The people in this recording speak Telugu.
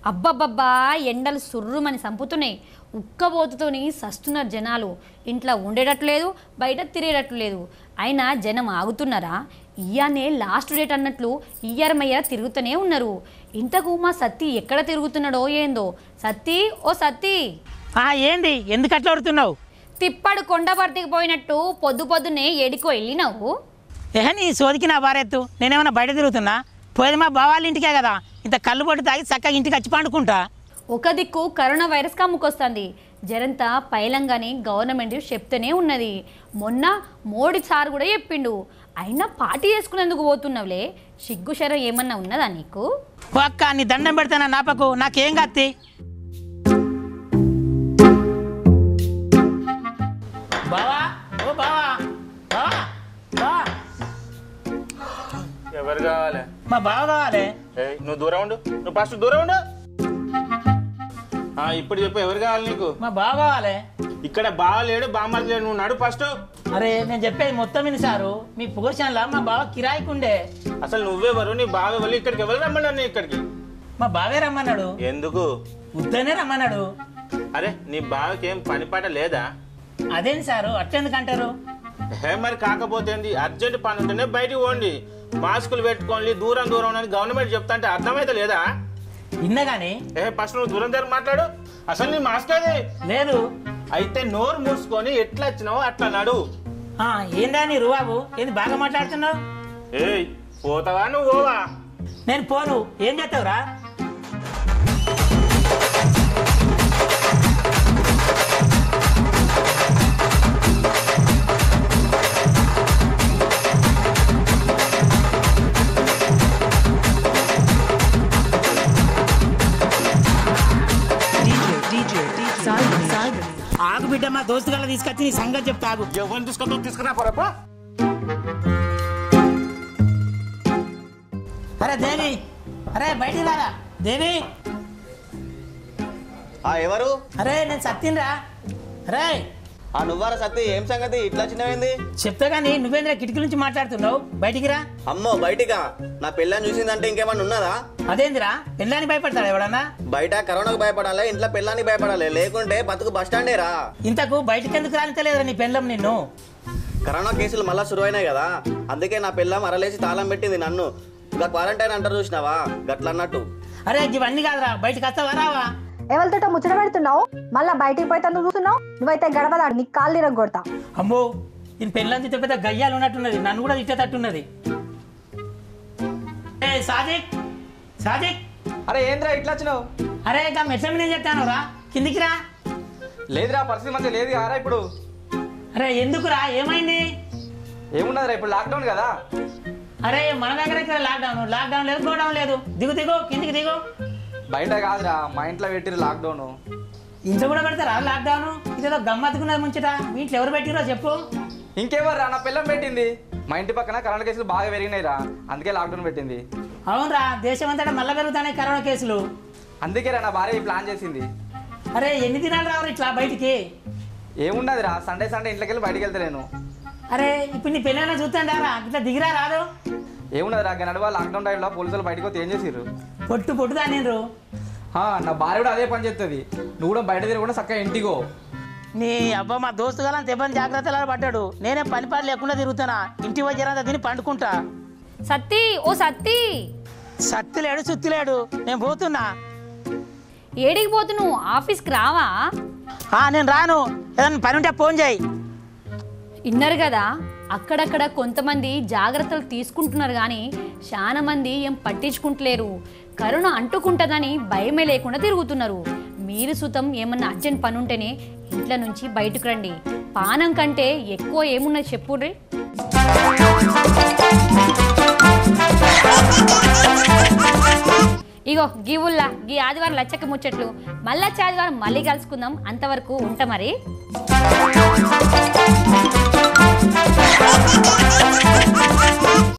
అబ్బబ్బబ్బా ఎండలు సుర్రుమని సంపుతున్నాయి ఉక్కబోతుతోని సస్తున్నారు జనాలు ఇంట్లో ఉండేటట్లేదు బయట తిరిగేటట్లేదు అయినా జనం ఆగుతున్నారా ఇయ్యానే లాస్ట్ డేట్ అన్నట్లు ఇయ్యరమయ్య తిరుగుతూనే ఉన్నారు ఇంతకు మా సత్తి ఎక్కడ తిరుగుతున్నాడో ఏందో సత్తి ఓ సత్తి ఆ ఏంది ఎందుకు అట్లా అడుగుతున్నావు తిప్పడు కొండపర్తికి పోయినట్టు పొద్దు పొద్దునే ఏడికో వెళ్ళినావు ఏహ నీ సోదికి నా భారెత్తు నేనేమన్నా బయట తిరుగుతున్నా పోయేది మా బావాళ్ళ ఇంటికే కదా ఇంత కళ్ళు పట్టు తాగి చక్కగా ఇంటికి వచ్చి పండుకుంటా ఒక దిక్కు కరోనా వైరస్ కమ్ముకొస్తుంది జరంతా పైలంగానే గవర్నమెంట్ చెప్తూనే ఉన్నది మొన్న మోడీ సార్ కూడా చెప్పిండు అయినా పార్టీ చేసుకునేందుకు పోతున్నావులే సిగ్గు శరం ఏమన్నా ఉన్నదా నీకు ఓ అక్క నీ దండం పెడతానా నాపకు నాకేం కత్తి బావా ఓ బావా బావా బావా ఎవరు కావాలి మా బావ కావాలి ఏయ్, నువ్వు దూరం ఉండు నువ్వు ఫస్ట్ దూరం ఉండు ఆ, ఇప్పుడు చెప్పు ఎవరు కావాలి నీకు మా బావ కావాలి ఇక్కడ బావలేడు బామ్మది లేడు నువ్వు నడు ఫస్ట్ అరే నేను చెప్పేది మొత్తం విని సారు మీ పోర్షన్లా మా బావ కిరాయికి ఉండే అసలు నువ్వెవరు నీ బావ ఎవరు ఇక్కడికి ఎవరు రమ్మన్నాడు నీ ఇక్కడికి మా బావే రమ్మన్నాడు ఎందుకు ఉద్దనే రమ్మన్నాడు అరే నీ బావకి ఏం పని పాట లేదా అదేంటి సారు అట్లెందుకు అంటారు హే మరి కాకపోతే ఏంది అర్జెంట్ పని ఉంటేనే బయటికి పోండి మాస్కులు పెట్టుకోండి దూరం దూరం అని గవర్నమెంట్ చెప్తా అంటే అర్థమైతే లేదా విన్నా కానీ ఏ ఫస్ట్ నువ్వు దూరం దగ్గర మాట్లాడు అసలు నీ మాస్క్ ఏది లేదు అయితే నోరు మూసుకొని ఎట్లా వచ్చినావో అట్లా నడు ఆ, ఏందా నీ రుబాబు ఏంది బాగా మాట్లాడుతున్నావు ఏయ్ పోతావా నువ్వు పోవా నేను పోను ఏం చేస్తావురా Simon, Simon. ఆగు బిడ్డ మా దోస్తు గల తీసుకొచ్చి నీ సంగతి చెప్తా ఆగు ఎవరిని తీసుకుంటావు తీసుకురా పోరప్ప అరే దేవి అరే బయటికి రారా దేవి ఆ ఎవరు అరే నేను సత్తిన్రా అరే ఆ నువ్వారా సత్తి ఏం సంగతి ఇట్లా చిన్నమైంది చెప్తా కానీ నువ్వేంద్ర కిటికీ నుంచి మాట్లాడుతున్నావు బయటికి రా అమ్మో బయటికా నా పిల్లని చూసిందంటే ఇంకేమన్నా ఉన్నదా అదేందిరా పెళ్ళాన్ని భయపడతాడు ఎవడన్నా బయట కరోనాకు భయపడాలి ఇంట్లో పిల్లానికి భయపడాలి లేకుంటే బతుకు బస్ స్టాండేరా ఇంతకు బయటికి ఎందుకు రానితలేదురా నీ పెళ్ళం నిన్ను కరోనా కేసులు మళ్ళా సురువైనాయి కదా అందుకే నా పిల్లం అరలేసి తాళం పెట్టింది నన్ను ఇక క్వారంటైన్ అంటారు చూసినావా గట్ల అన్నట్టు అరే ఇవన్నీ కాదురా బయటికి వస్తావా రావా ఎవరితోటో ముచ్చట పెడుతున్నావు మళ్ళా బయటికి పోయి తను చూస్తున్నావు నువ్వైతే గడవదాడు నీకు కాళ్ళు ఇరగొడతా అమ్మో దీని పెళ్ళని తిట్టే పెద్ద గయ్యాలు ఉన్నట్టున్నది నన్ను కూడా తిట్టేటట్టున్నది ఏ సాదిక్ సాదిక్ అరే ఏంద్రా ఇట్లా వచ్చినావు అరే ఇక మెట్ల మీద ఏం చెప్తాను రా కిందికి రా లేదురా పరిస్థితి మంచిగా లేదు కారా ఇప్పుడు అరే ఎందుకురా ఏమైంది ఏమున్నదిరా ఇప్పుడు లాక్డౌన్ కదా అరే మన దగ్గర ఇక్కడ లాక్డౌన్ లాక్డౌన్ లేదు గోడౌన్ లేదు దిగు దిగు కిందికి దిగు బయట కాదురా మా ఇంట్లో పెట్టిరు లాక్డౌన్ ఇంట్లో కూడా పెడతారా లాక్డౌన్ ఇదేదో గమ్మత్తుకున్నది ముంచట మీ ఇంట్లో ఎవరు పెట్టిరో చెప్పు ఇంకెవర్రా నా పిల్లం పెట్టింది మా ఇంటి పక్కన కరోనా కేసులు బాగా పెరిగినాయిరా అందుకే లాక్డౌన్ పెట్టింది అవునరా దేశం అంతటా మళ్ళా పెరుగుతానే కరోనా కేసులు అందుకేరా నా భార్య ఈ ప్లాన్ చేసింది అరే ఎన్ని దినాలు రావు ఇట్లా బయటికి ఏమున్నదిరా సండే సండే ఇంట్లోకి వెళ్ళి బయటికి వెళ్తలేను అరే ఇప్పుడు నీ పెళ్ళైనా చూస్తాండారా ఇట్లా దిగిరా రాదు ఏమున్నదిరా గనడవా లాక్డౌన్ టైంలో పోలీసులు బయటకు వస్తే ఏం చేసిర్రు పొట్టు పొట్టుదా నేను ఆ, నా భార్య కూడా అదే పని చేస్తుంది నువ్వు కూడా బయట తిరగకుండా చక్కగా ఇంటికో నీ అబ్బా మా దోస్తు గల తెప్పని జాగ్రత్తలు పడ్డాడు నేనే పని పాట లేకుండా తిరుగుతానా ఇంటి వచ్చారంతా తిని పండుకుంటా సత్తి ఓ సత్తి సత్తులేడు సుత్తులేడు నేను పోతున్నా ఏడికి పోతున్నావు ఆఫీస్కి రావా ఆ, నేను రాను ఏదన్నా పని ఉంటే ఫోన్ చేయి విన్నారు కదా అక్కడక్కడ కొంతమంది జాగ్రత్తలు తీసుకుంటున్నారు కానీ చాలా మంది ఏం పట్టించుకుంటలేరు కరోనా అంటుకుంటుందని భయమే లేకుండా తిరుగుతున్నారు మీరు సుతం ఏమన్నా అర్జెంట్ పని ఉంటేనే ఇంట్లో నుంచి బయటకు రండి పానం కంటే ఎక్కువ ఏమున్నది చెప్పుర్రి ఇగో గీవుల్లా గీ ఆదివారం లచ్చక ముచ్చట్లు మళ్ళా ఆదివారం మళ్ళీ కలుసుకుందాం అంతవరకు ఉంటా మరి